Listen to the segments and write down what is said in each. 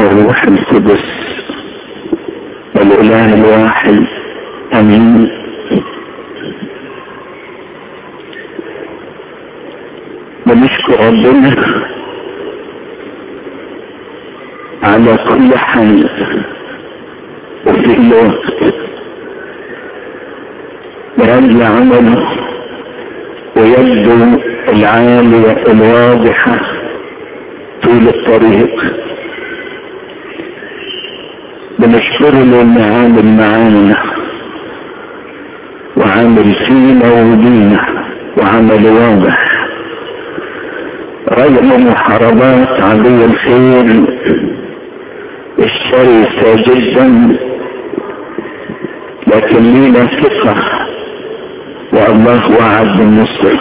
والروح القدس الاله الواحد امين بنشكر ربنا على كل حال وفي الوقت لأجل عمله ويبدو العالية الواضحة طول الطريق بنشكره لانه عامل معانا وعامل فينا ودينا وعمل واضح رغم محاربات عدو الخير الشرسة جدا لكن لينا ثقة والله وعد بالنصر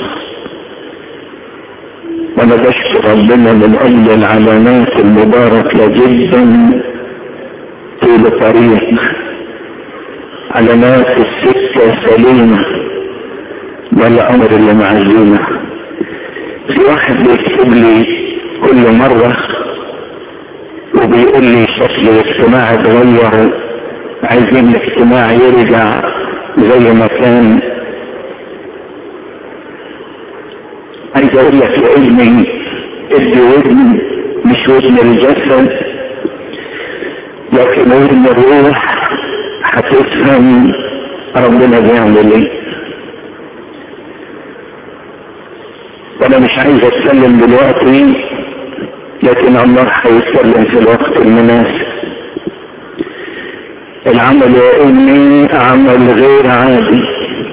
وانا بشكر ربنا من اجل العلامات المباركة جدا طول طريق علامات السكة سليمة ده الامر اللي معزينا في واحد بيكتب لي كل مرة وبيقول لي شكل الاجتماع اتغير عايزين الاجتماع يرجع زي ما كان عايز اقول لك يا ابني ادي ودن مش ودن الجسد لكن ودن الروح هتفهم ربنا بيعمل ايه وانا مش عايز اتكلم دلوقتي لكن الله هيتكلم في الوقت المناسب العمل يا ابني عمل غير عادي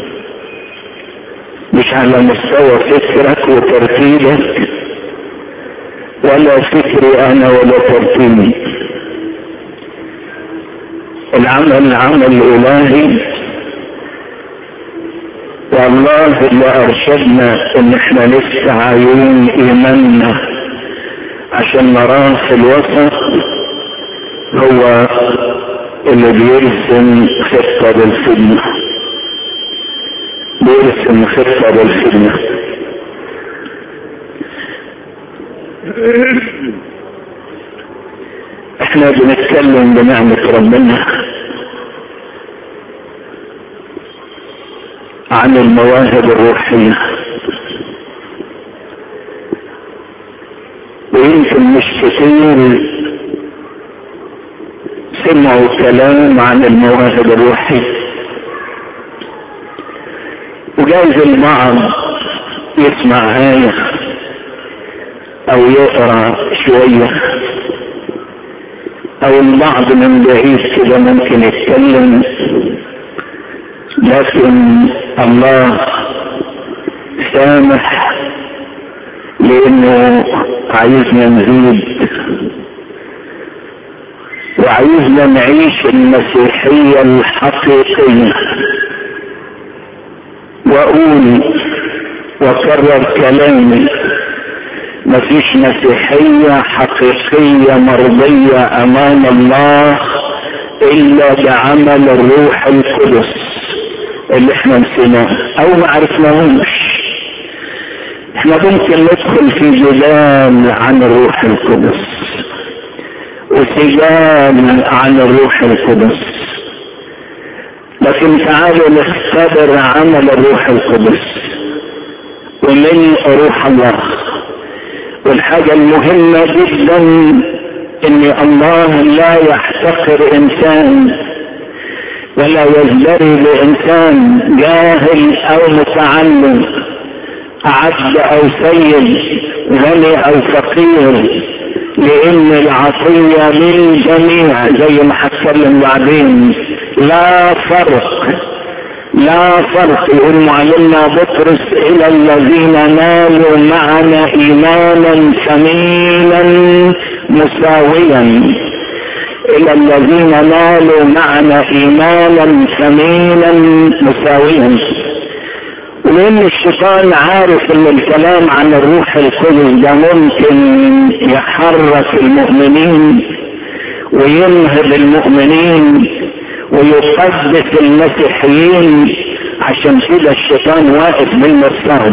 مش على مستوى فكرك وترتيبك ولا فكري انا ولا ترتيبي العمل عمل الهي والله اللي ارشدنا ان احنا نفتح عيون ايماننا عشان نراه في الوسط هو اللي بيرسم خطة للخدمة بيرسم خطة للخدمة احنا بنتكلم بنعمة ربنا عن المواهب الروحية ويمكن مش كتير سمعوا كلام عن المواهب الروحية وجايز البعض يسمع آية أو يقرأ شوية أو البعض من بعيد كده ممكن يتكلم لكن الله سامح لأنه عايزنا نزيد وعايزنا نعيش المسيحية الحقيقية واقول واكرر كلامي مفيش مسيحية حقيقية مرضية امام الله الا بعمل الروح القدس اللي احنا نسيناه او ما عرفناهوش احنا ممكن ندخل في جدال عن الروح القدس وسجال عن الروح القدس لكن تعالوا نختبر عمل الروح القدس ومن روح الله والحاجة المهمة جدا ان الله لا يحتقر انسان ولا يزدري لانسان جاهل او متعلم عبد او سيد غني او فقير لان العطية للجميع زي ما هتكلم بعدين لا فرق لا فرق يقول معلمنا بطرس الى الذين نالوا معنا ايمانا ثمينا مساويا الى الذين نالوا معنا ايمانا ثمينا مساويا لان الشيطان عارف ان الكلام عن الروح القدس ده ممكن يحرك المؤمنين وينهب المؤمنين ويقدس المسيحيين عشان كده الشيطان واقف بالمرصاد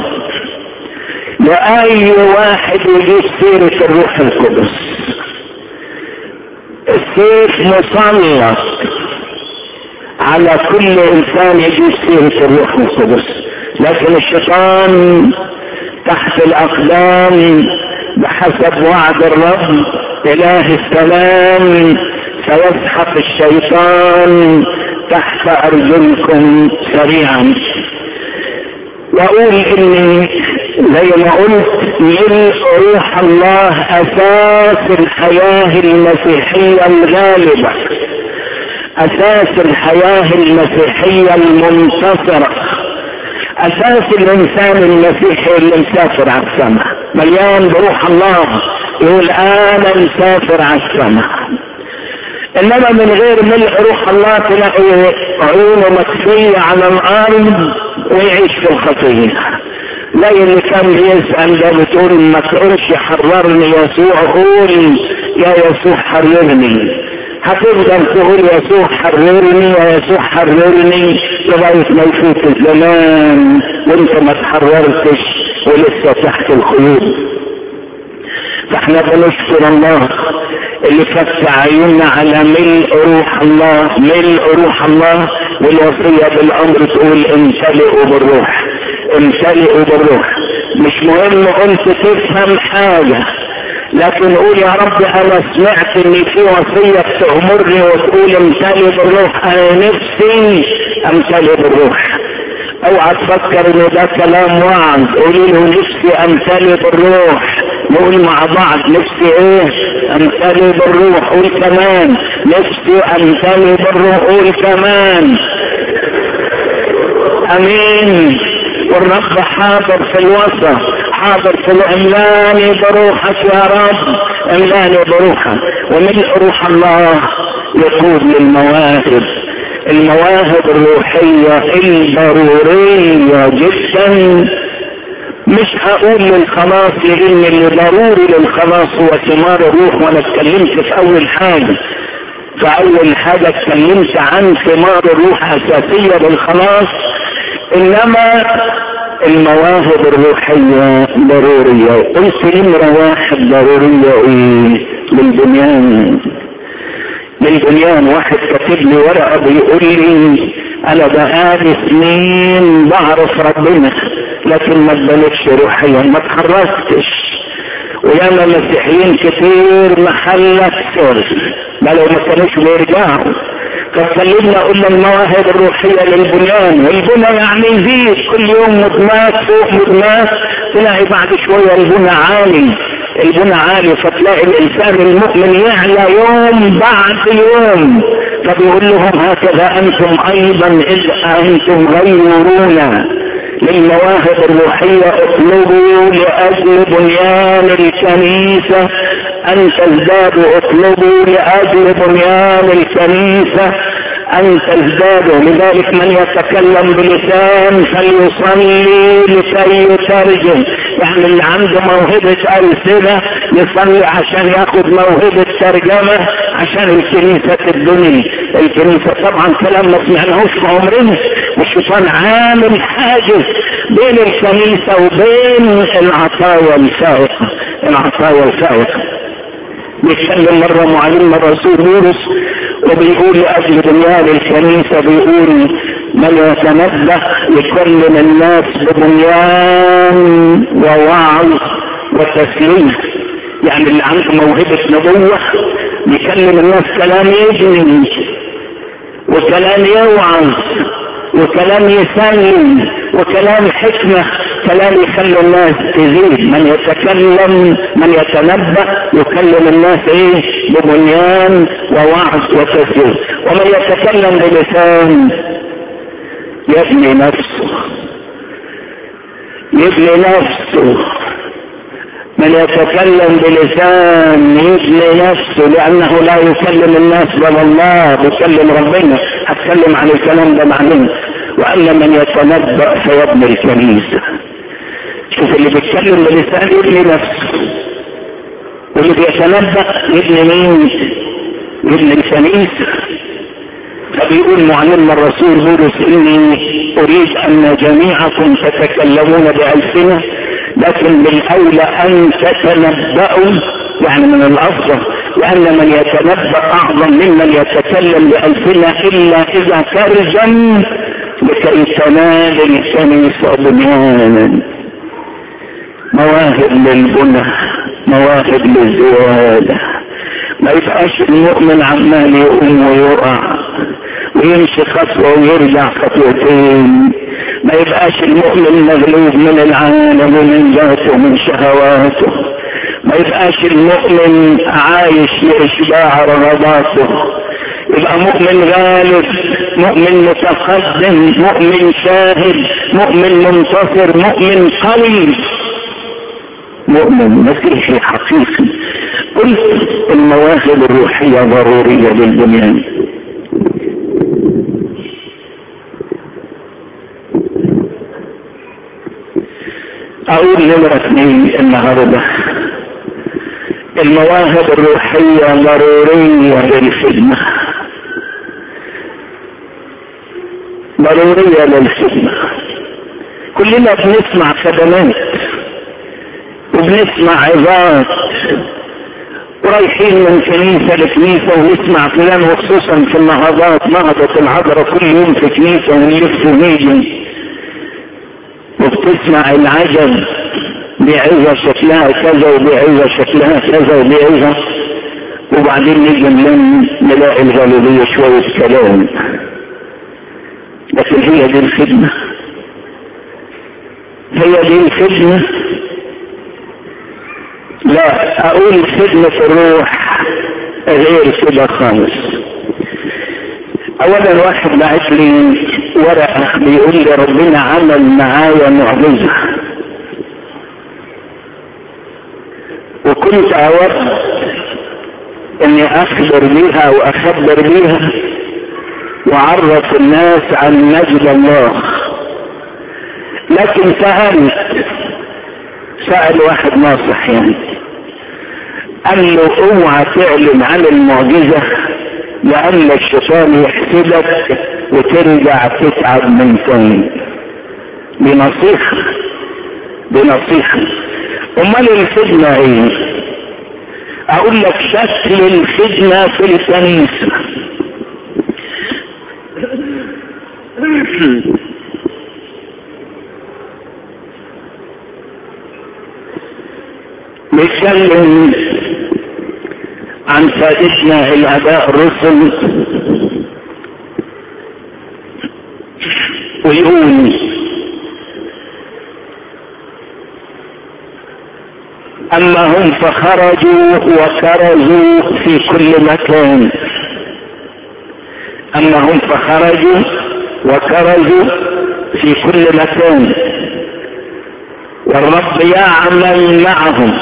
لأي واحد يجيب سيرة الروح القدس السيف مسلط على كل انسان يجوز سيرة الروح القدس لكن الشيطان تحت الاقدام بحسب وعد الرب اله السلام سيسحق الشيطان تحت ارجلكم سريعا واقول اني زي ما قلت ملء روح الله اساس الحياة المسيحية الغالبة اساس الحياة المسيحية المنتصرة اساس الانسان المسيحي اللي مسافر على السماء مليان بروح الله يقول انا مسافر على السماء انما من غير ملء روح الله تلاقي عيونه مكفية على الارض ويعيش في الخطية زي اللي كان بيسأل ده بتقول ما تقولش حررني يسوع قول يا يسوع حررني هتفضل تقول يسوع حررني يا يسوع حررني لغاية ما يفوت الزمان وانت ما تحررتش ولسه تحت الخيوط فاحنا بنشكر الله اللي فتح عيوننا على ملء روح الله ملء روح الله والوصية بالامر تقول امتلئوا بالروح امتلئوا بالروح مش مهم انت تفهم حاجة لكن قول يا رب انا سمعت ان في وصية تأمرني وتقول امتلئ بالروح انا نفسي امتلئ بالروح اوعى تفكر ان ده كلام وعظ قولي له نفسي امتلئ بالروح نقول مع بعض نفسي ايه امتلئ بالروح قول كمان نفسي امتلئ بالروح قول كمان امين والرب حاضر في الوسط حاضر في املاني بروحك يا رب املاني بروحك وملء روح الله يقود للمواهب المواهب الروحية الضرورية جدا مش هقول للخلاص لان اللي ضروري للخلاص هو ثمار الروح وانا اتكلمت في اول حاجة فاول حاجة اتكلمت عن ثمار الروح اساسية للخلاص انما المواهب الروحية ضرورية قلت نمرة واحد ضرورية ايه للبنيان للبنيان واحد كاتب لي ورقة بيقول لي انا بقالي سنين بعرف ربنا لكن ما اتبنتش روحيا ما اتحركتش وياما مسيحيين كتير محلك سر ما لو ما كانوش بيرجعوا فاتكلمنا قلنا المواهب الروحية للبنيان والبنى يعني يزيد كل يوم مدمات فوق مدمات تلاقي بعد شوية البنى عالي البنى عالي فتلاقي الانسان المؤمن يعلى يوم بعد يوم فبيقول لهم هكذا انتم ايضا اذ انتم غيرونا للمواهب الروحية اطلبوا لأجل بنيان الكنيسة أن تزدادوا اطلبوا لأجل بنيان الكنيسة أن تزدادوا لذلك من يتكلم بلسان فليصلي لكي يترجم يعني اللي عنده موهبة ألسنة يصلي عشان ياخد موهبة ترجمة عشان الكنيسة تبني الكنيسة طبعا كلام ما سمعناهوش في عمرنا والشيطان عامل حاجز بين الكنيسة وبين العطايا الفائقة العطايا الفائقة بيتكلم مرة معلم الرسول يونس وبيقول لأجل بنيان الكنيسة بيقول من يتنبه يكلم الناس ببنيان ووعظ وتسليم يعني اللي عنده موهبة نبوة يكلم الناس كلام يجني وكلام يوعظ وكلام يسلم وكلام حكمة كلام يخلي الناس تزيد من يتكلم من يتنبأ يكلم الناس ايه ببنيان ووعظ وتسليم ومن يتكلم بلسان يبني نفسه يبني نفسه من يتكلم بلسان يبني نفسه لانه لا يكلم الناس بل الله بيكلم ربنا هتكلم عن الكلام ده بعدين واما من يتنبأ فيبني الكنيسة شوف اللي بيتكلم بلسان يبني نفسه واللي بيتنبأ يبني مين يبني الكنيسة فبيقول معلم الرسول بولس اني اريد ان جميعكم تتكلمون بألسنة لكن بالاولى ان تتنبأوا يعني من الافضل لأن من يتنبأ أعظم ممن يتكلم بألسنة إلا إذا ترجم لكي تنال الكنيسة بنيانا مواهب للبنى مواهب للزيادة ما يبقاش المؤمن عمال يقوم ويقع ويمشي خطوة ويرجع خطوتين ما يبقاش المؤمن مغلوب من العالم ومن ذاته ومن شهواته ما يبقاش المؤمن عايش لإشباع رغباته يبقى مؤمن غالب مؤمن متقدم مؤمن شاهد مؤمن منتصر مؤمن قوي مؤمن مسيحي حقيقي قلت المواهب الروحية ضرورية للبنيان اقول نمرة اثنين النهاردة المواهب الروحية ضرورية للخدمة ضرورية للخدمة كلنا بنسمع خدمات وبنسمع عظات ورايحين من كنيسة لكنيسة ونسمع فلان وخصوصا في النهضات نهضة العذراء كل يوم في كنيسة ونلف ونيجي وبتسمع العجب بعظة شكلها كذا وبعظة شكلها كذا وبعظة وبعدين نيجي نلم نلاقي الغالبية شوية كلام لكن هي دي الخدمة هي دي الخدمة لا اقول خدمة الروح غير كده خالص اولا واحد بعت لي ورقة بيقول لي ربنا عمل معايا معجزة وكنت اود اني اخبر بيها واخبر بيها وعرف الناس عن مجد الله لكن سألت سأل واحد ناصح يعني قال له اوعى تعلن عن المعجزة لأن الشيطان يحسدك وترجع تتعب من تاني بنصيحة بنصيحة امال الخدمة ايه اقول لك شكل الخدمة في الكنيسة نتكلم عن سادتنا الاباء الرسل ويقول اما هم فخرجوا وكرزوا في كل مكان اما هم فخرجوا وكرزوا في كل مكان والرب يعمل معهم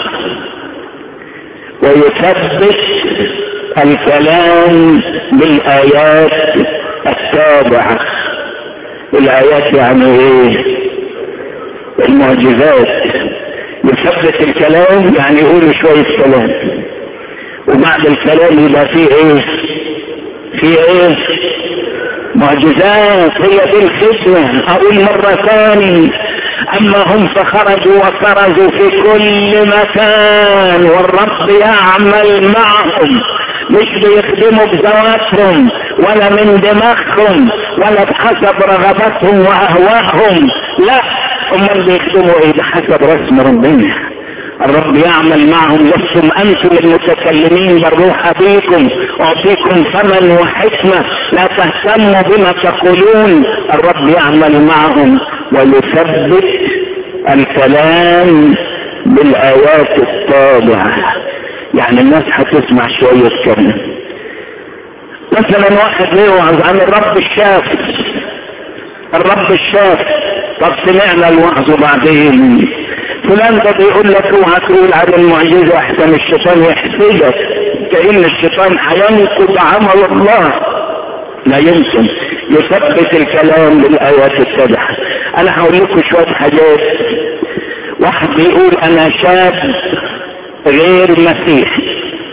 ويثبت الكلام بالايات التابعه الايات يعني ايه المعجزات يثبت الكلام يعني يقول شوية كلام وبعد الكلام يبقى فيه ايه فيه ايه معجزات هي دي الخدمة اقول مرة ثاني اما هم فخرجوا وخرجوا في كل مكان والرب يعمل معهم مش بيخدموا بذواتهم ولا من دماغهم ولا بحسب رغباتهم واهوائهم لا امال بيخدموا ايه بحسب رسم ربنا الرب يعمل معهم لستم انتم المتكلمين بالروح ابيكم اعطيكم ثمن وحكمه لا تهتموا بما تقولون الرب يعمل معهم ويثبت الكلام بالايات الطابعه يعني الناس هتسمع شويه كلام مثلا واحد يوعظ عن الرب الشافي الرب الشافي طب سمعنا الوعظ وبعدين فلان ده بيقول لك اوعى تقول على المعجزه احسن الشيطان يحسدك كأن الشيطان هينقض عمل الله لا يمكن يثبت الكلام بالايات السبعه انا هقول لكم شويه حاجات واحد بيقول انا شاب غير مسيحي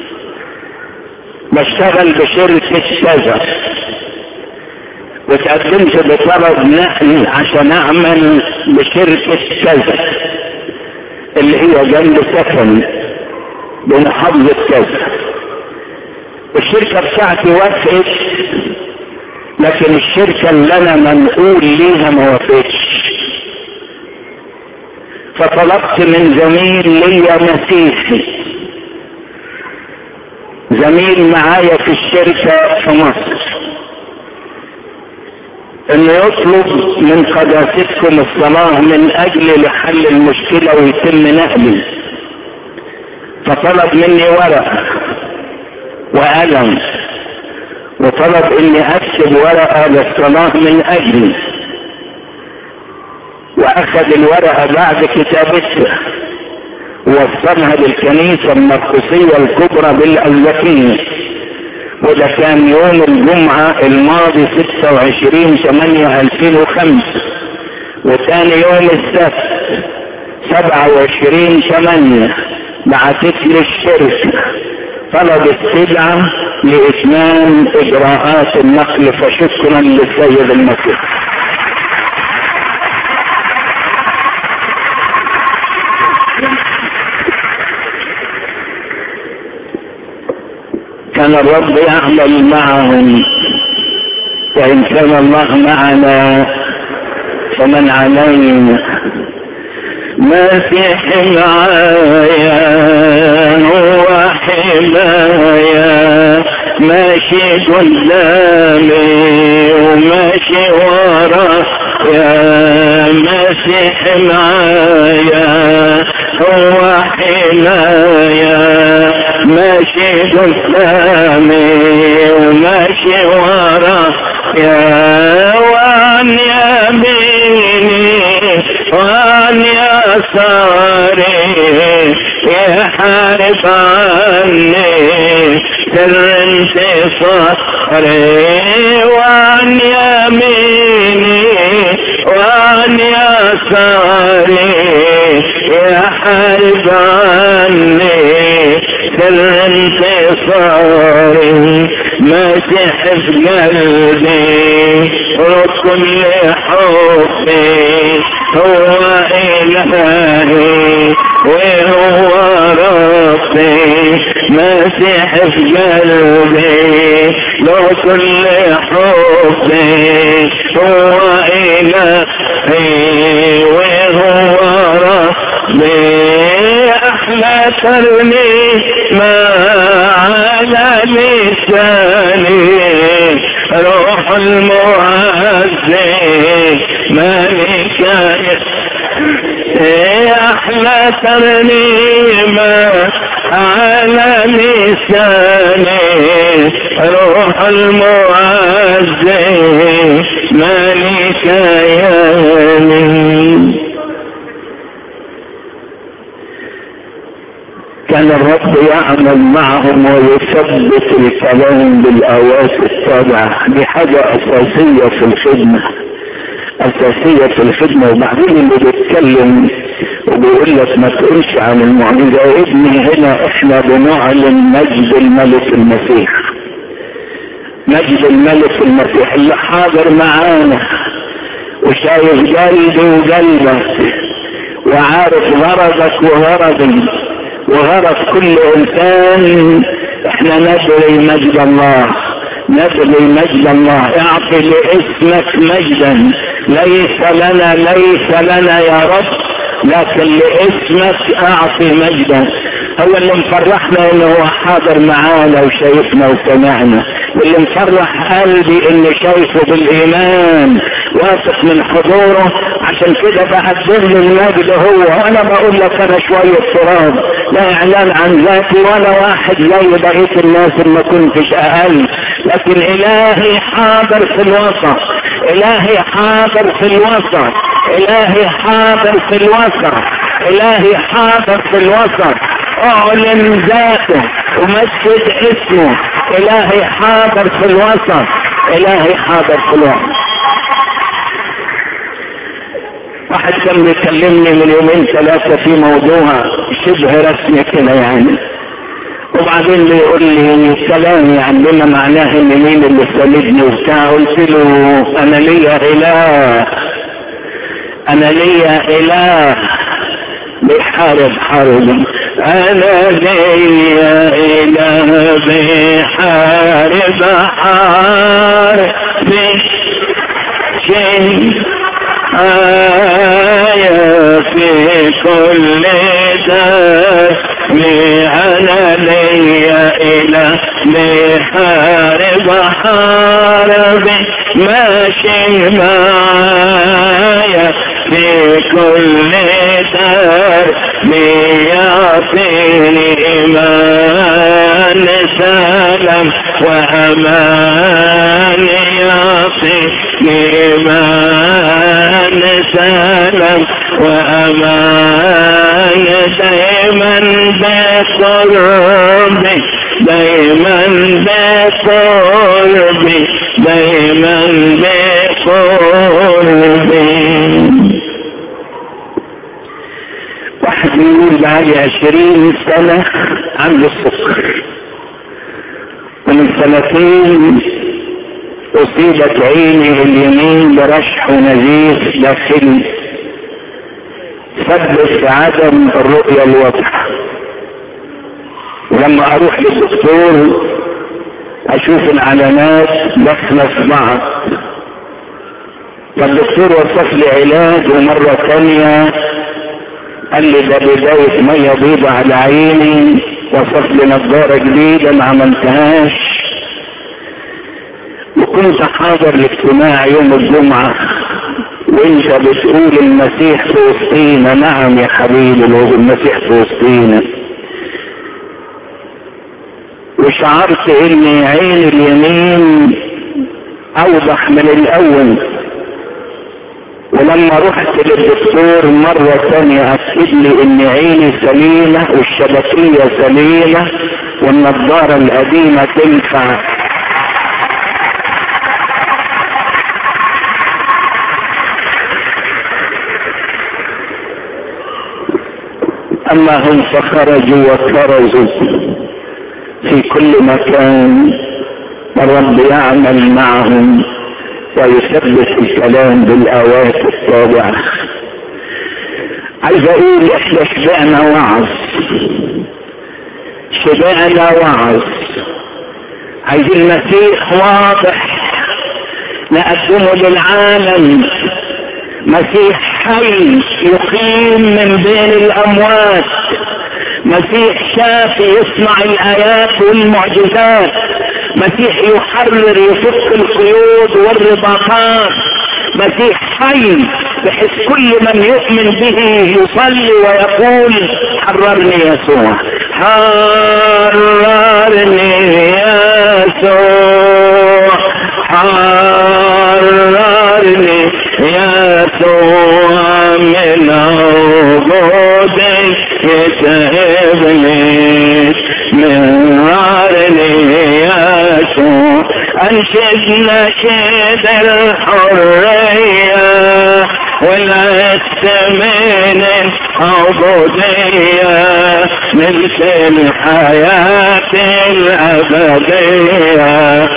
بشتغل بشركة كذا وتقدمت بطلب نقل عشان اعمل بشركة كذا اللي هي جنب سكن بمحافظة كذا الشركة بتاعتي وافقت لكن الشركة اللي انا منقول ليها ما وافقتش فطلبت من زميل ليا مسيحي زميل معايا في الشركة في مصر انه يطلب من قداستكم الصلاة من اجل لحل المشكلة ويتم نقلي فطلب مني ورقة وقلم وطلب اني اكتب ورقة للصلاة من اجلي واخذ الورقة بعد كتابتها ووصلها للكنيسة المرقسية الكبرى بالألوكية وده كان يوم الجمعة الماضي 26 8 2005 وثاني يوم السبت 27 8 بعثت لي الشركة طلب السلعة لإتمام إجراءات النقل فشكرا للسيد المسيح كان الرب يعمل معهم وإن كان الله معنا فمن علينا مسيح معايا هو حمايا ماشي قدامي وماشي ورا يا مسيح معايا هو حمايا ماشي قدامي وماشي ورا يا وعن يميني وعن يساري يحارب عني سر انتصاري وعن يميني وعن يساري يحارب عني سر انتصاري مسيح في قلبي وكل حبي هو إلهي وهو ربي مسيح في قلبي لو كل حبي هو إلهي وهو ربي أحلى ترني ما على لساني روح المعزي مالك أحلى ترنيمة على لساني روح المعزي مالك يامين كان الرب يعمل معهم ويثبت الكلام بالآيات السابعة دي حاجة أساسية في الخدمة أساسية في الخدمة وبعدين اللي بيتكلم وبيقول لك ما تقولش عن المعجزة يا ابني هنا احنا بنعلن مجد الملك المسيح مجد الملك المسيح اللي حاضر معانا وشايف قلبي وقلبك وعارف غرضك وغرضي وغرض كل انسان احنا ندعي مجد الله ندعي مجد الله اعطي لاسمك مجدا ليس لنا ليس لنا يا رب لكن لاسمك اعطي مجدا هو اللي مفرحنا انه هو حاضر معانا وشايفنا وسمعنا واللي مفرح قلبي اني شايفه بالايمان واثق من حضوره عشان كده بقدم له المجد هو وانا بقول لك انا شويه تراب لا اعلان عن ذاتي ولا واحد زي بقيه الناس اللي ما كنتش اقل لكن الهي حاضر في الوسط الهي حاضر في الوسط الهي حاضر في الوسط الهي حاضر في الوسط اعلن ذاته ومجد اسمه الهي حاضر في الوسط الهي حاضر في الوسط واحد كان بيكلمني من يومين ثلاثة في موضوع شبه رسمي كده يعني وبعدين بيقول لي كلام يعني بما معناه ان مين اللي ساندني وبتاع قلت له انا ليا اله انا ليا اله بيحارب حرب أنا لي إله بحار بحار في شيء آية في كل دار أنا لي إله بحار بحار ماشي معايا في كل دار ليعطيني إيمان سلام وأمان يعطيني إيمان سلام وأمان دائما بقربي دائما بقربي دائما بقربي واحد يقول بقالي عشرين سنة عنده السكر ومن سنتين أصيبت عيني اليمين برشح ونزيف داخلي سبب عدم الرؤية الواضحة ولما أروح للدكتور أشوف العلامات داخلة في بعض فالدكتور وصف لي علاج ومرة ثانية قال لي ده بداية مية بيضة على عيني وصف لي نظارة جديدة ما عملتهاش وكنت حاضر الاجتماع يوم الجمعة وانت بتقول المسيح في وسطينا نعم يا حبيبي لو المسيح في وسطينا وشعرت ان عين اليمين اوضح من الاول ولما رحت للدكتور مرة ثانية اكد لي ان عيني سليمة والشبكية سليمة والنظارة القديمة تنفع اما هم فخرجوا وكرزوا في كل مكان الرب يعمل معهم ويثبت الكلام بالاوقات الطابعة عايز اقول احنا شبعنا وعظ شبعنا وعظ عايزين المسيح واضح نقدمه للعالم مسيح حي يقيم من بين الاموات مسيح شافي يصنع الايات والمعجزات مسيح يحرر يفك القيود والرباطات مسيح حي بحيث كل من يؤمن به يصلي ويقول حررني يسوع حررني يسوع حررني يسوع من عبودي يتهبني من نارني يسوع انشد نشيد الحرية والعز من العبودية ملك الحياة الأبدية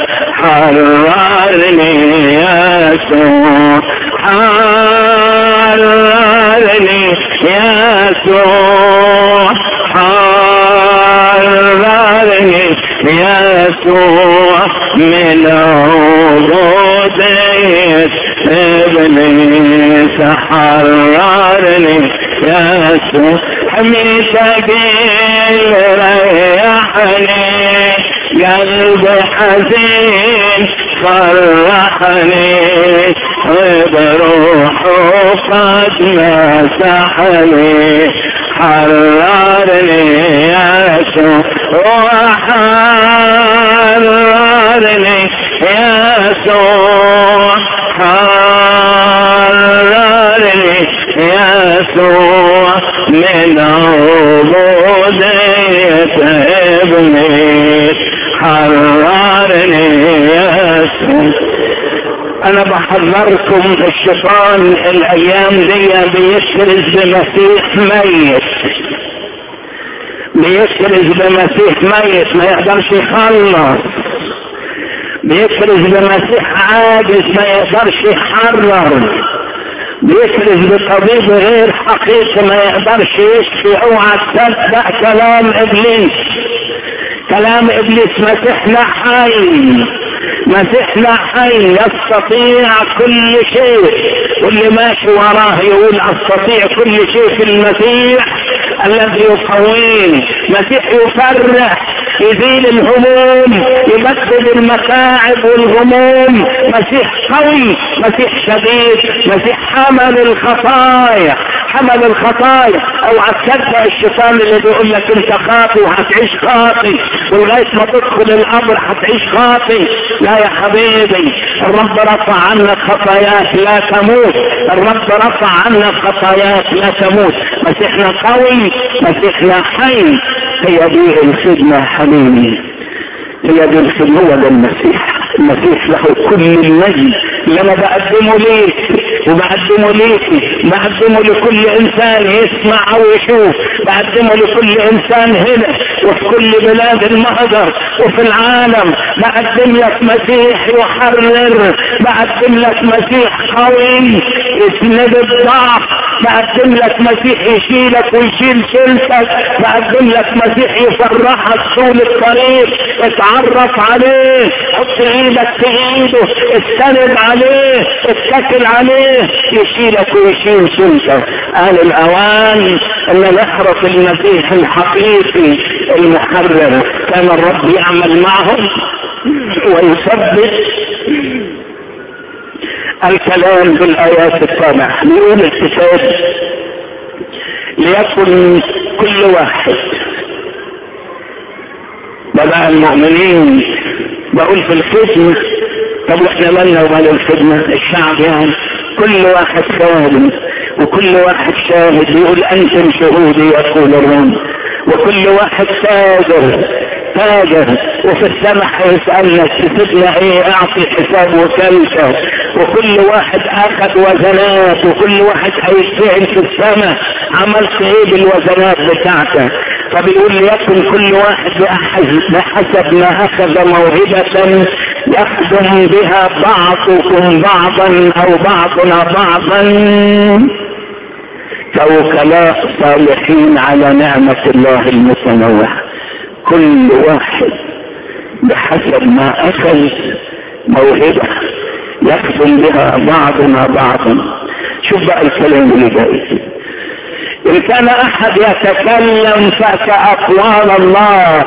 حررني يسوع حررني يسوع حررني يسوع من عبودية ابليس حررني يسوع حميتك ريحني قلب حزين فرحني بروحه قد مسحني حررني يسوع وحررني يسوع حررني يسوع من عبودية ابني حررني يسوع انا بحذركم الشيطان الايام دي بيشرز بمسيح ميت بيشرز بمسيح ميت ما يقدرش يخلص بيشرز بمسيح عاجز ما يقدرش يحرر بيكرز بطبيب غير حقيقي ما يقدرش يشفي اوعى تصدق كلام ابليس كلام ابليس مسيحنا حي مسيحنا حي يستطيع كل شيء واللي ماشي وراه يقول استطيع كل شيء في المسيح الذي يقويني مسيح يفرح يزيل الهموم يبدل المتاعب والهموم مسيح قوي مسيح شديد مسيح حمل الخطايا حمل الخطايا اوعى تصدق الشيطان اللي بيقول لك انت خاطي وهتعيش خاطي ولغايه ما تدخل الامر هتعيش خاطي لا يا حبيبي الرب رفع عنك خطاياك لا تموت الرب رفع عنك خطاياك لا تموت مسيحنا قوي مسيحنا حي هي دي الخدمة حبيبي هي دي الخدمة هو ده المسيح المسيح له كل المجد اللي انا بقدمه ليك وبقدمه ليكي بقدمه لكل انسان يسمع او يشوف بقدمه لكل انسان هنا وفي كل بلاد المهجر وفي العالم بقدم لك مسيح يحرر بقدم لك مسيح قوي يسند الضعف بقدم لك مسيح يشيلك ويشيل شيلتك بقدم لك مسيح يفرحك طول الطريق اتعرف عليه حط ايدك في ايده استند عليه اتكل عليه يشيلك ويشيل شيلتك آن الاوان ان نحرص المسيح الحقيقي المحرر كان الرب يعمل معهم ويثبت الكلام بالايات السابعه يقول الكتاب ليكن كل واحد بدأ المؤمنين بقول في الخدمة طب واحنا مالنا ومال الخدمة الشعب يعني كل واحد شاهد وكل واحد شاهد يقول انتم شهودي يقول الرب وكل واحد تاجر تاجر وفي السماء هيسألنا تسيبنا ايه اعطي حساب وكلفة وكل واحد اخذ وزنات وكل واحد هيتفعل في السماء عملت ايه بالوزنات بتاعتك فبيقول ليكن كل واحد بحسب ما اخذ موهبة يخدم بها بعضكم بعضا او بعضنا بعضا كوكلاء صالحين على نعمة الله المتنوعة كل واحد بحسب ما اخذ موهبة يخدم بها بعضنا بعضا شوف بقى الكلام اللي جاي ان كان احد يتكلم فكأقوال الله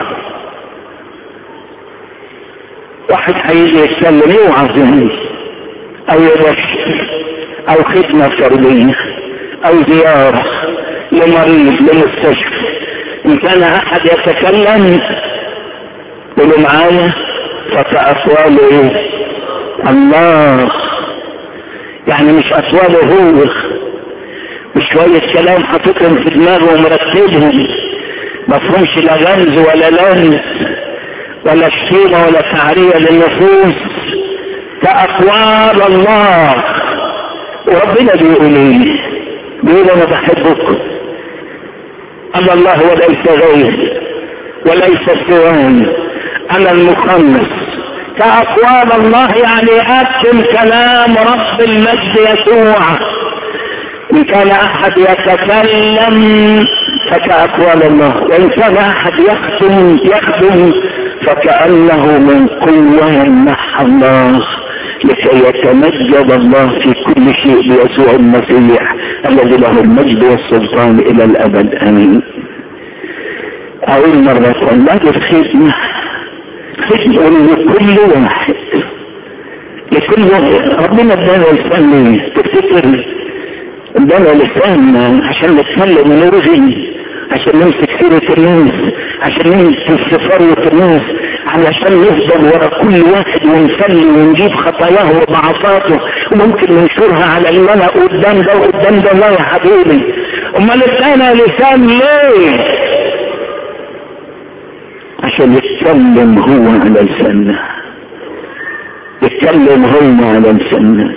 واحد هيجي يتكلم يوعظ او يبشر او خدمة فردية او زيارة لمريض لمستشفى ان كان احد يتكلم قولوا معايا فكأقواله ايه الله يعني مش اقواله هو مش شوية كلام حاططهم في دماغه ومرتبهم مفهومش لا غمز ولا لمس ولا شتيمة ولا تعرية للنفوس كأقوال الله وربنا بيقول ايه بيقول انا بحبكم انا الله وليس غير وليس سواي انا المخلص كأقوال الله يعني أكتم كلام رب المجد يسوع إن كان أحد يتكلم فكأقوال الله وإن كان أحد يخدم يخدم فكأنه من قوة يمنح الله لكي يتمجد الله في كل شيء بيسوع المسيح الذي له المجد والسلطان إلى الأبد آمين أقول مرة بعد الخدمة خدمة لكل واحد لكل واحد ربنا ادانا لسان ليه تفتكر ادانا لسان عشان نتكلم ونرغي عشان نمسك سيرة الناس عشان نمسك ثروة الناس علشان نفضل ورا كل واحد ونصلي ونجيب خطاياه وضعفاته وممكن ننشرها على الملأ قدام ده وقدام ده لا يا حبيبي امال ادانا لسان ليه عشان يتكلم هو على لساننا يتكلم هو على لساننا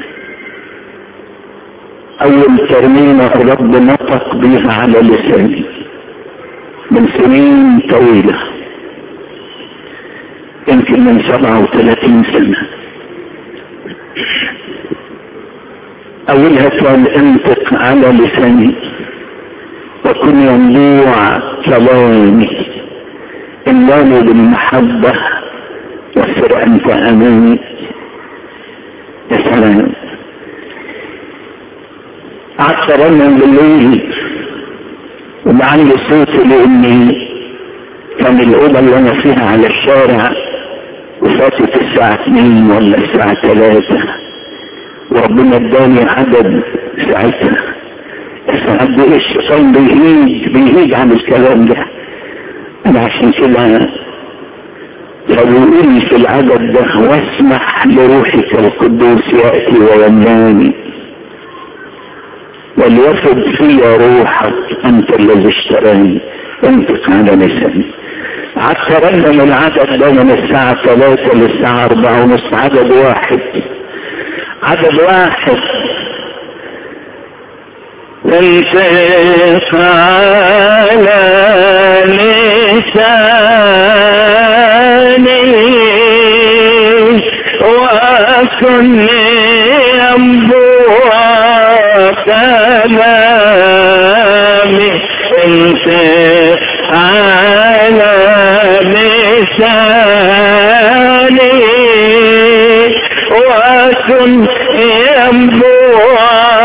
اول ترميمة الرب نطق بها على لساني من سنين طويلة يمكن من سبعة وثلاثين سنة أولها كان انطق على لساني وكن ينبوع كلامي إنني بالمحبة وسر أنت أمامي يا سلام قعدت ارنم بالليل وما عندي صوت لاني كان الاوضه اللي انا فيها على الشارع وفاتت الساعه 2 ولا الساعه 3 وربنا اداني عدد ساعتها بس قد ايه الشيطان بيهيج بيهيج عن الكلام ده انا عشان كده فبيقول في العدد ده واسمح لروحك القدوس ياتي ويملاني وليفد في روحك انت الذي اشتراني انطق على لساني قعدت رنم العدد ده من الساعة ثلاثة للساعة أربعة ونص عدد واحد عدد واحد انطق على لساني وكن ينبوع كلامي انت على لساني وكن ينبوع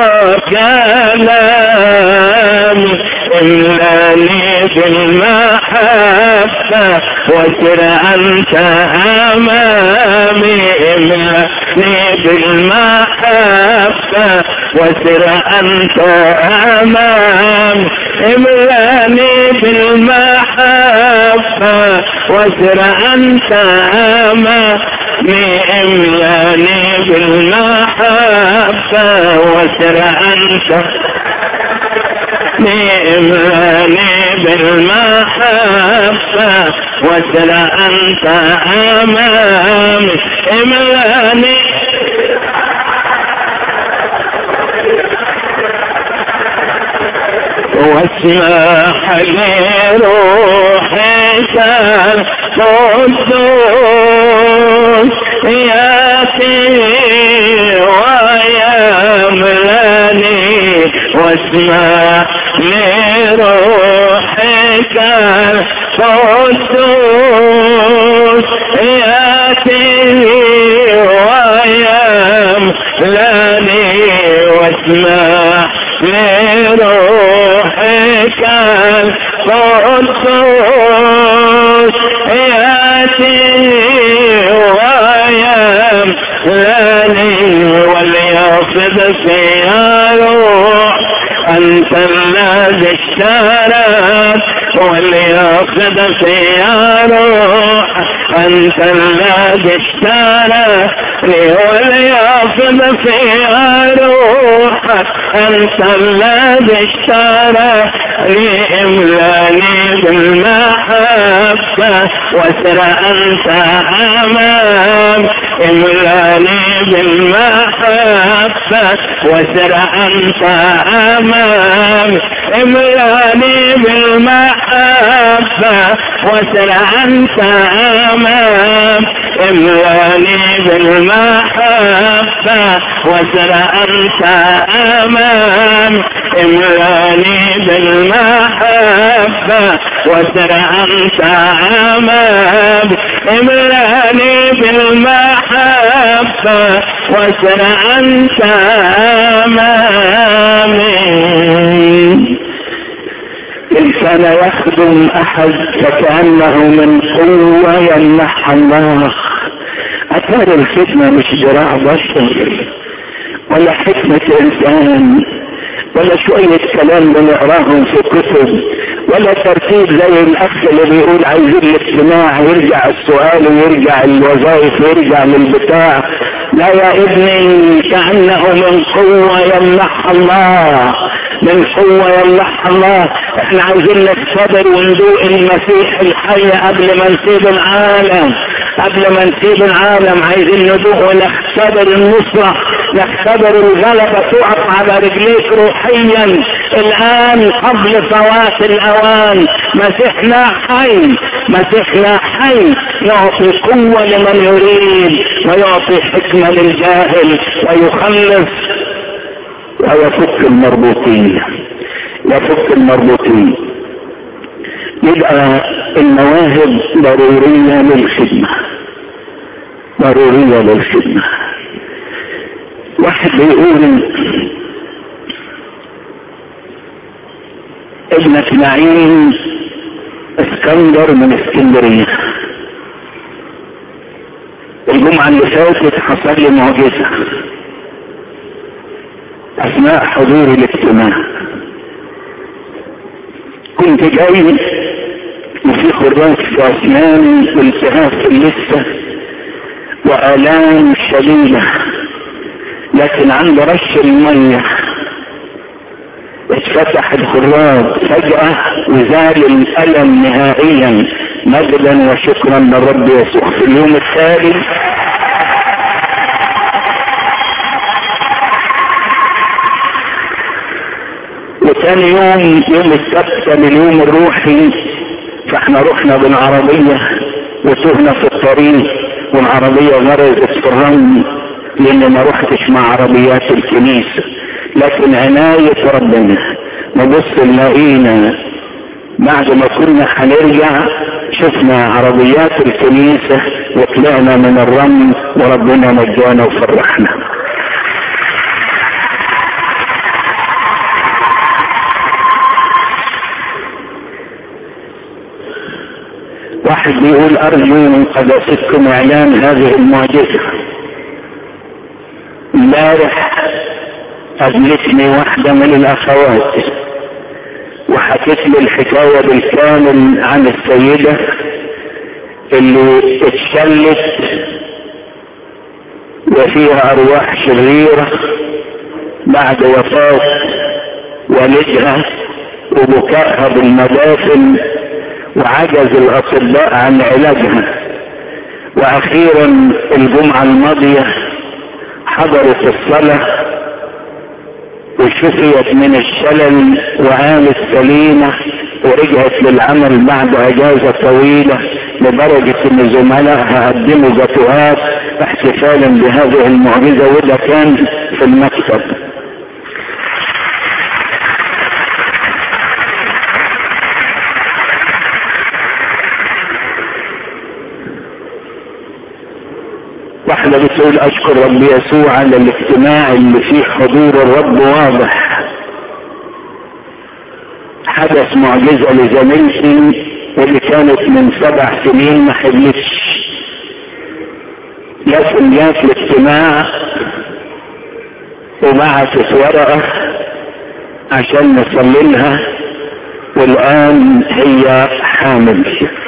كلامي املاني بالمحبة وسر أنت أمامي املاني بالمحبة وسر أنت أمامي املاني بالمحبة وسر أنت أمامي املاني بالمحبة وسر أنت املاني بالمحبة وسر أنت أمامي املاني واسمح لروحك القدوس ياتي ويملاني واسمح لروحك القدوس ياتي ويملاني واسمح لروحك القدوس ياتي ويملاني وليفض في روح انت الذي اشترت وليأخذ في روح انت الذي اشترى وليأخذ في روح انت الذي اشترى لإملاني بالمحبة وسر انت امام املاني بالمحبة وسر انت امام املاني بالمحبة وسر انت امام املاني بالمحبة وسر انت امام املاني بالمحبة وسر انت امام املاني بالمحبة وسر انت امامي إن كان يخدم أحد فكأنه من قوة يمنح الله أثار الخدمة مش ذراع بشر ولا حكمة إنسان ولا شوية كلام بنقراهم في كتب ولا ترتيب زي الأخ اللي بيقول عايزين الاجتماع ويرجع السؤال ويرجع الوظائف ويرجع للبتاع لا يا ابني كأنه من قوة يمنح الله من قوة يمنح الله احنا عايزين نختبر وندوق المسيح الحي قبل ما نسيب العالم قبل ما نسيب العالم عايزين ندوق ونختبر النصرة نختبر الغلبة تقف على رجليك روحيا الآن قبل فوات الأوان مسيحنا حي مسيحنا حي يعطي قوة لمن يريد ويعطي حكمة للجاهل ويخلص ويفك المربوطين يفك المربوطين يبقى المواهب ضرورية للخدمة ضرورية للخدمة واحد بيقول ابنة نعيم اسكندر من اسكندرية الجمعة اللي فاتت حصل لي معجزة اثناء حضور الاجتماع كنت جاي وفي خراج في اسناني والتهاب في اللثه والام شديده لكن عند رش الميه اتفتح الخراج فجأة وزال الألم نهائيا مجدا وشكرا للرب يسوع في اليوم التالي وثاني يوم يوم السبت كان اليوم الروحي فاحنا رحنا بالعربية وتهنا في الطريق والعربية غرزت في الرمل لان ما رحتش مع عربيات الكنيسة لكن عناية ربنا نبص نلاقينا بعد ما كنا هنرجع شفنا عربيات الكنيسة وطلعنا من الرمل وربنا نجانا وفرحنا واحد بيقول ارجو من قداستكم اعلان هذه المعجزة امبارح قابلتني واحدة من الاخوات وحكت لي الحكاية بالكامل عن السيدة اللي اتشلت وفيها ارواح شريرة بعد وفاة والدها وبكائها بالمدافن وعجز الاطباء عن علاجها واخيرا الجمعة الماضية حضرت الصلاة وشفيت من الشلل وقامت سليمة ورجعت للعمل بعد اجازة طويلة لدرجة ان زملائها قدموا زكوات احتفالا بهذه المعجزة وده كان في المكتب واحدة بتقول اشكر رب يسوع على الاجتماع اللي فيه حضور الرب واضح حدث معجزة لزميلتي واللي كانت من سبع سنين ما حبلتش لكن جات الاجتماع وبعثت ورقة عشان نصلي لها والآن هي حامل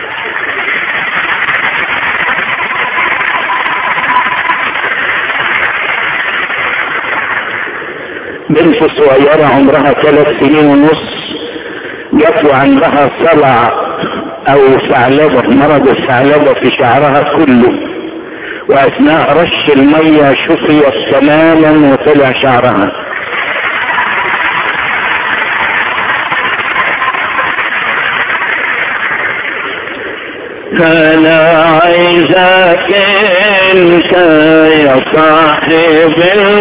بنت صغيرة عمرها ثلاث سنين ونص جات عندها صلع او ثعلبة مرض الثعلبة في شعرها كله واثناء رش المية شفيت تماما وطلع شعرها فانا عايزك انت يا صاحب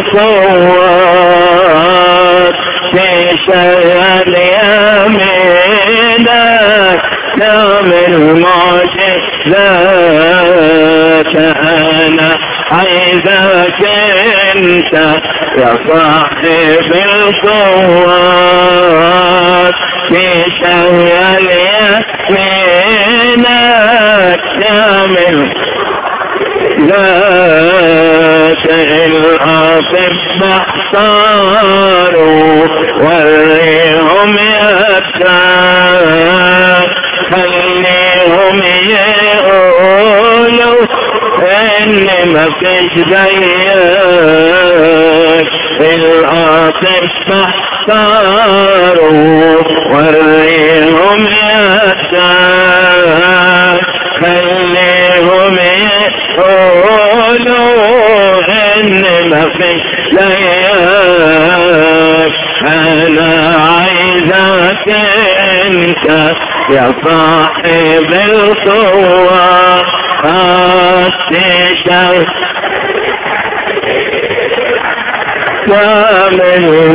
القوات تشغل يمينك تعمل معجزات انا عايزك انت يا صاحب القوات تشغل يمينك تعمل ذات الأطباء صاروا وريهم يبتان خليهم يقولوا ان ما فيش زيك الأطباء صاروا وريهم يبتان خليهم يقولوا ان ما في زيك انا عايزك انت يا صاحب القوة تشتغل كامل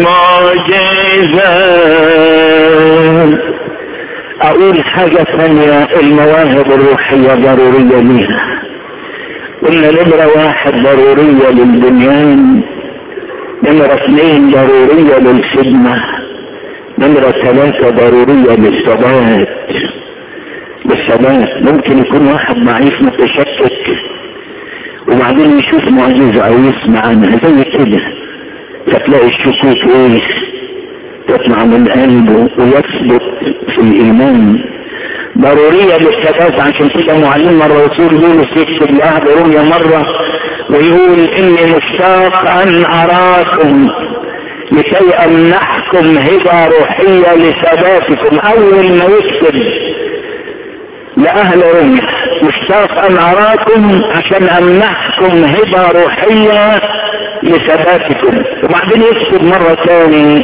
معجزة اقول حاجة ثانية المواهب الروحية ضرورية ليها قلنا نمرة واحد ضرورية للبنيان نمرة اثنين ضرورية للخدمة نمرة ثلاثة ضرورية للثبات للثبات ممكن يكون واحد ضعيف متشكك وبعدين يشوف معجزة او يسمع عنها زي كده فتلاقي الشكوك ايه تطلع من قلبه ويثبت في الايمان ضرورية للثبات عشان كده معلم الرسول يونس يكتب لأهل روميا مرة ويقول إني مشتاق أن أراكم لكي أمنحكم هبة روحية لثباتكم أول ما يكتب لأهل روميا مشتاق أن أراكم عشان أمنحكم هبة روحية لثباتكم وبعدين يكتب مرة ثانية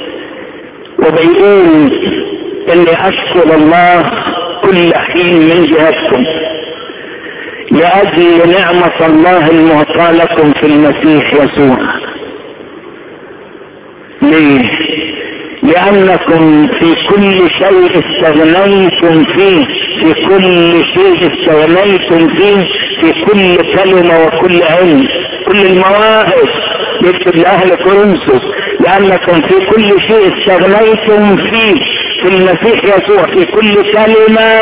وبيقول اني اشكر الله كل حين من جهتكم لاجل نعمة الله المعطى لكم في المسيح يسوع ليه لانكم في كل شيء استغنيتم فيه في كل شيء استغنيتم فيه في كل كلمة وكل علم كل المواهب يكتب لاهل كورنثوس لانكم في كل شيء استغنيتم فيه في المسيح يسوع في كل كلمة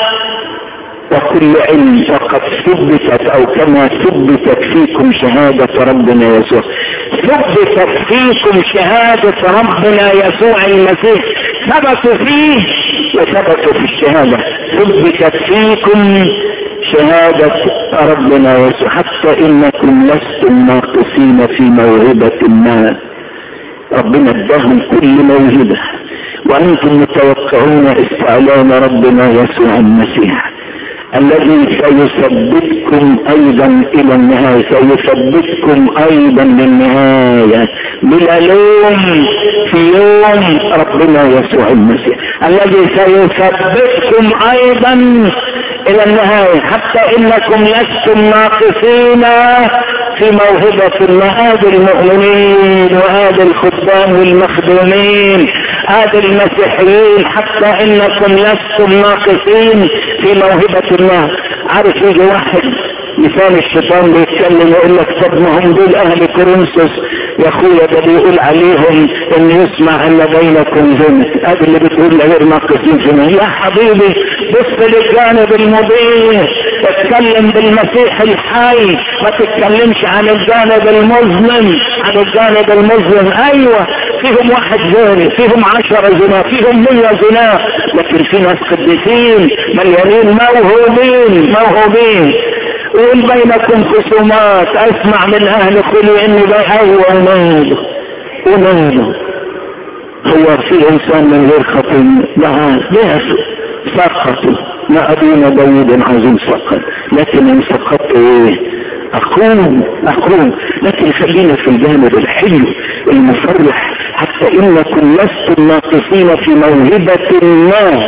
وكل علم وقد ثبتت او كما ثبتت فيكم شهادة ربنا يسوع ثبتت فيكم شهادة ربنا يسوع المسيح ثبتوا فيه وثبتوا في الشهادة ثبتت فيكم شهادة ربنا يسوع حتى انكم لستم ناقصين في موهبة ما ربنا اداهم كل موهبة وانتم متوقعون استعلان ربنا يسوع المسيح الذي سيثبتكم ايضا الى النهاية سيثبتكم ايضا للنهاية بلا لوم في يوم ربنا يسوع المسيح الذي سيثبتكم ايضا الى النهاية حتى انكم لستم ناقصين في موهبة الله هذا المؤمنين وهذا الخدام والمخدومين هذا المسيحيين حتى انكم لستم ناقصين في موهبة الله عارف يجي واحد لسان الشيطان بيتكلم يقول لك طب ما هم دول اهل كورنثوس يا اخويا ده بيقول عليهم ان يسمع ان بينكم زنا ادي اللي بتقول غير ناقصين زنا يا حبيبي بص للجانب المضيء اتكلم بالمسيح الحي ما تتكلمش عن الجانب المظلم عن الجانب المظلم ايوه فيهم واحد زاني فيهم عشرة زنا فيهم مية زنا لكن في ناس قديسين مليانين موهوبين موهوبين وإن بينكم خصومات اسمع من اهل خلي اني بهوى وماله وماله هو في انسان من غير خطية لا لا سقطوا ما ابينا داود عظيم سقط لكن ان سقطت ايه اقوم اقوم لكن خلينا في الجانب الحلو المفرح حتى انكم لستم ناقصين في موهبة ما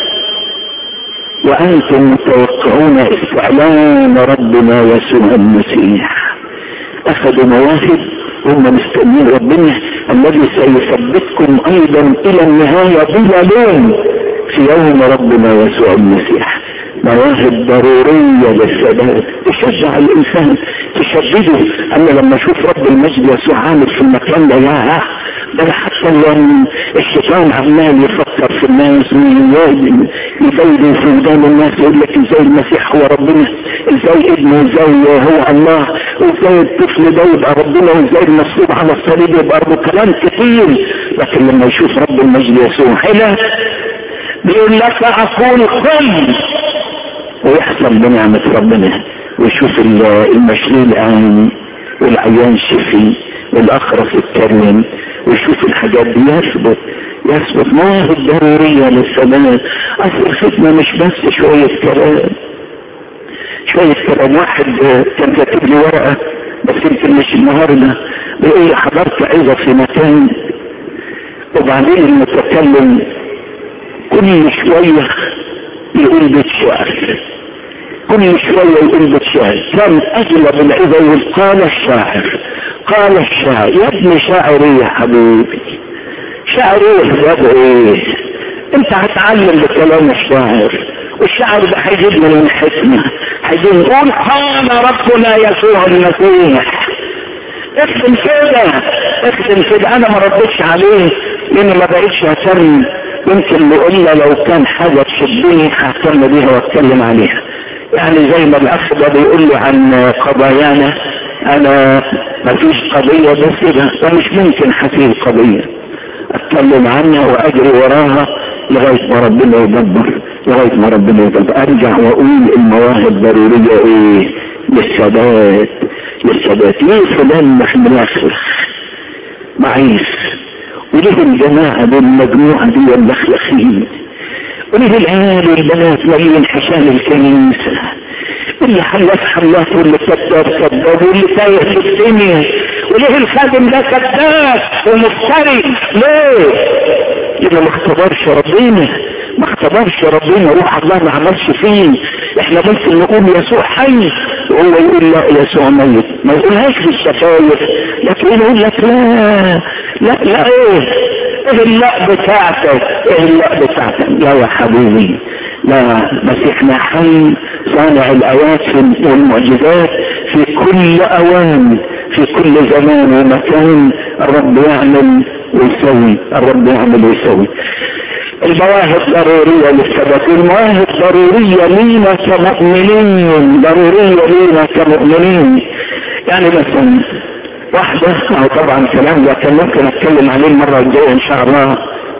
وانتم متوقعون استعلان ربنا يسوع المسيح اخذوا مواهب هم مستنين ربنا الذي سيثبتكم ايضا الى النهاية بلا لوم في يوم ربنا يسوع المسيح مواهب ضرورية للثبات تشجع الانسان تشدده انا لما اشوف رب المجد يسوع عامل في المكان ده يا ده حتى لما الشيطان عمال يفكر في الناس ويبين في ودان الناس يقول لك ازاي المسيح هو ربنا ازاي ابنه ازاي هو الله وازاي الطفل ده يبقى ربنا وازاي المصلوب على الصليب يبقى ربنا كلام كتير لكن لما يشوف رب المجد يسوع هنا بيقول لك اقول قم ويحصل بنعمة ربنا ويشوف المشلول عين والعيان شفي والاخرس الكريم ويشوف الحاجات دي يثبت يثبت ما هي الضرورية للثبات اصل الخدمة مش بس شوية كلام شوية كلام واحد كان كاتب لي ورقة بس يمكن مش النهارده بيقول لي حضرت عظة في مكان وبعدين المتكلم كل شوية يقول بيت شعر كل شوية يقول بيت شعر كان اغلب العظة يقول قال الشاعر قال الشاعر يا ابن شاعري يا حبيبي شاعري يا ايه انت هتعلم بكلام الشاعر والشعر ده هيجيب من الحكمة هيجيب يقول قال ربنا يسوع المسيح اختم كده اختم كده انا ما ردتش عليه لان ما بقتش اهتم يمكن الا لو كان حاجة تشدني ههتم بيها واتكلم عليها يعني زي ما الاخ ده بيقول لي عن قضايانا انا ما فيش قضية بس ده ومش ممكن هسيب قضية اتكلم عنها واجري وراها لغاية ما ربنا يدبر لغاية ما ربنا يدبر ارجع واقول المواهب ضرورية ايه للثبات للثبات ليه فلان مش منافق معيش وليه الجماعة دي المجموعة دي المخلخين وليه العيال والبنات مالين حشام الكنيسة اللي حلف حلاف واللي كذاب كذاب واللي تايه في الدنيا وليه الخادم ده كذاب ومفتري ليه؟ لانه ما اختبرش ربنا ما اختبرش ربنا روح الله ما عملش فيه احنا ممكن نقول يسوع حي وهو يقول لا يسوع ميت ما يقولهاش في الشفايف لكن يقول لك لا لا لا ايه ايه اللا بتاعتك ايه اللا بتاعتك لا يا حبيبي لا مسيحنا حي صانع الايات والمعجزات في كل اوان في كل زمان ومكان الرب يعمل ويسوي الرب يعمل ويسوي المواهب ضرورية للثبات المواهب ضرورية لينا كمؤمنين ضرورية لينا كمؤمنين يعني مثلا واحدة او طبعا كلام ده كان ممكن اتكلم عليه المرة الجاية ان شاء الله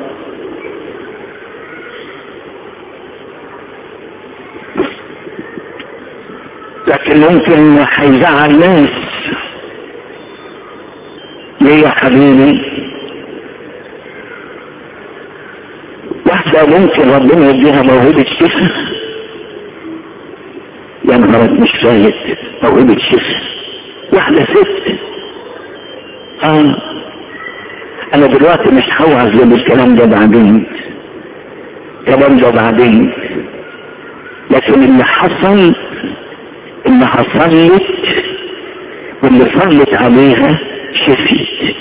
لكن ممكن هيزعل ناس ليه يا حبيبي واحدة ممكن ربنا يديها موهبة شفاء يا نهارك مش فايت موهبة شفاء واحدة ست اه انا دلوقتي مش هوعظ بالكلام ده بعدين الكلام ده بعدين لكن اللي حصل انها صلت واللي صلت عليها شفيت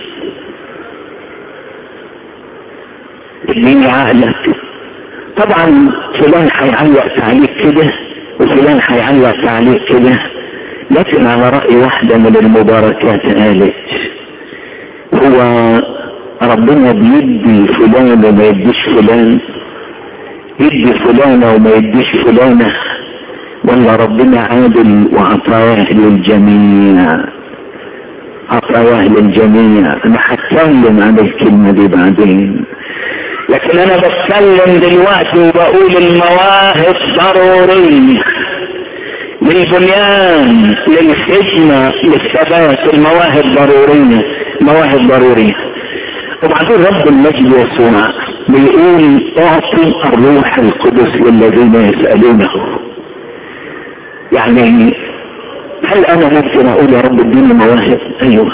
مين عقلك طبعا فلان هيعلق تعليق كده وفلان هيعلق تعليق كده لكن على رأي واحدة من المباركات قالت هو ربنا بيدي فلان وما يديش فلان يدي فلانة وما يديش فلانة ولا ربنا عادل وعطاياه للجميع عطاياه للجميع انا هتكلم عن الكلمة دي بعدين لكن انا بتكلم دلوقتي وبقول المواهب ضرورية للبنيان للخدمة للثبات المواهب ضرورية مواهب ضرورية وبعدين رب المجد يسوع بيقول اعطي الروح القدس للذين يسألونه يعني هل انا ممكن اقول يا رب اديني مواهب ايوه